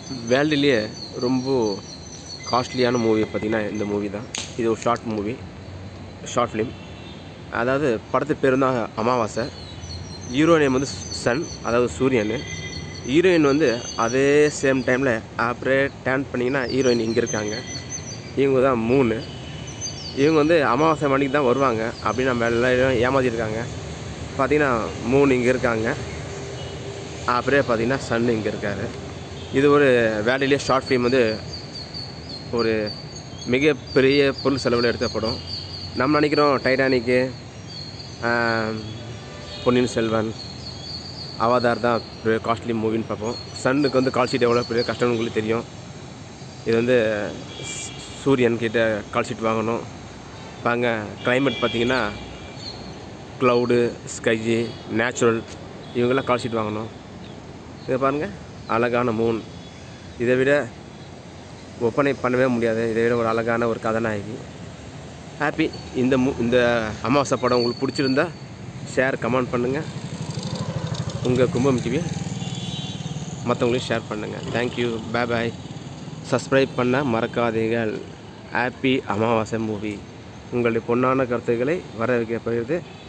வேர்ல்டுலேயே ரொம்ப காஸ்ட்லியான மூவி பார்த்திங்கன்னா இந்த மூவி தான் இது ஒரு ஷார்ட் மூவி ஷார்ட் ஃபிலிம் அதாவது படத்து பேர் தான் அமாவாசை ஹீரோ நேம் வந்து சன் அதாவது சூரியன் ஹீரோயின் வந்து அதே சேம் டைமில் அப்படியே டேன் பண்ணிங்கன்னா ஹீரோயின் இங்கே இருக்காங்க இவங்க தான் மூணு இவங்க வந்து அமாவாசை மணிக்கு தான் வருவாங்க அப்படின்னு நம்ம எல்லாரும் ஏமாத்திருக்காங்க பார்த்தீங்கன்னா மூணு இங்கே இருக்காங்க அப்படியே பார்த்தீங்கன்னா சன் இங்கே இருக்கார் இது ஒரு வேலையிலே ஷார்ட் ஃபிலிம் வந்து ஒரு மிகப்பெரிய பொருள் செலவில் எடுத்த படம் நம்ம நினைக்கிறோம் டைட்டானிக்கு ஆம், பொன்னியின் செல்வன் அவதார் தான் பெரிய காஸ்ட்லி மூவின்னு பார்ப்போம் சன்னுக்கு வந்து கால் ஷீட் எவ்வளோ பெரிய கஷ்டம்னு உங்களுக்கு தெரியும் இது வந்து ஸ்- சூரியன் கிட்ட கால் ஷீட் வாங்கணும் வாங்க கிளைமேட் பார்த்தீங்கன்னா க்ளவுடு ஸ்கைஜி நேச்சுரல் இவங்கெல்லாம் கால் ஷீட் வாங்கணும் இதை பாருங்கள் அழகான மூன் இதை விட ஒப்பனை பண்ணவே முடியாது இதை விட ஒரு அழகான ஒரு கதாநாயகி ஹாப்பி இந்த மு இந்த அமாவாசை படம் உங்களுக்கு பிடிச்சிருந்தா ஷேர் கமெண்ட் பண்ணுங்கள் உங்கள் கும்பம் டிவி மற்றவங்களையும் ஷேர் பண்ணுங்கள் தேங்க்யூ பை பாய் சப்ஸ்கிரைப் பண்ண மறக்காதீர்கள் ஹாப்பி அமாவாசை மூவி உங்களுடைய பொன்னான கருத்துக்களை வர வைக்கப்படுகிறது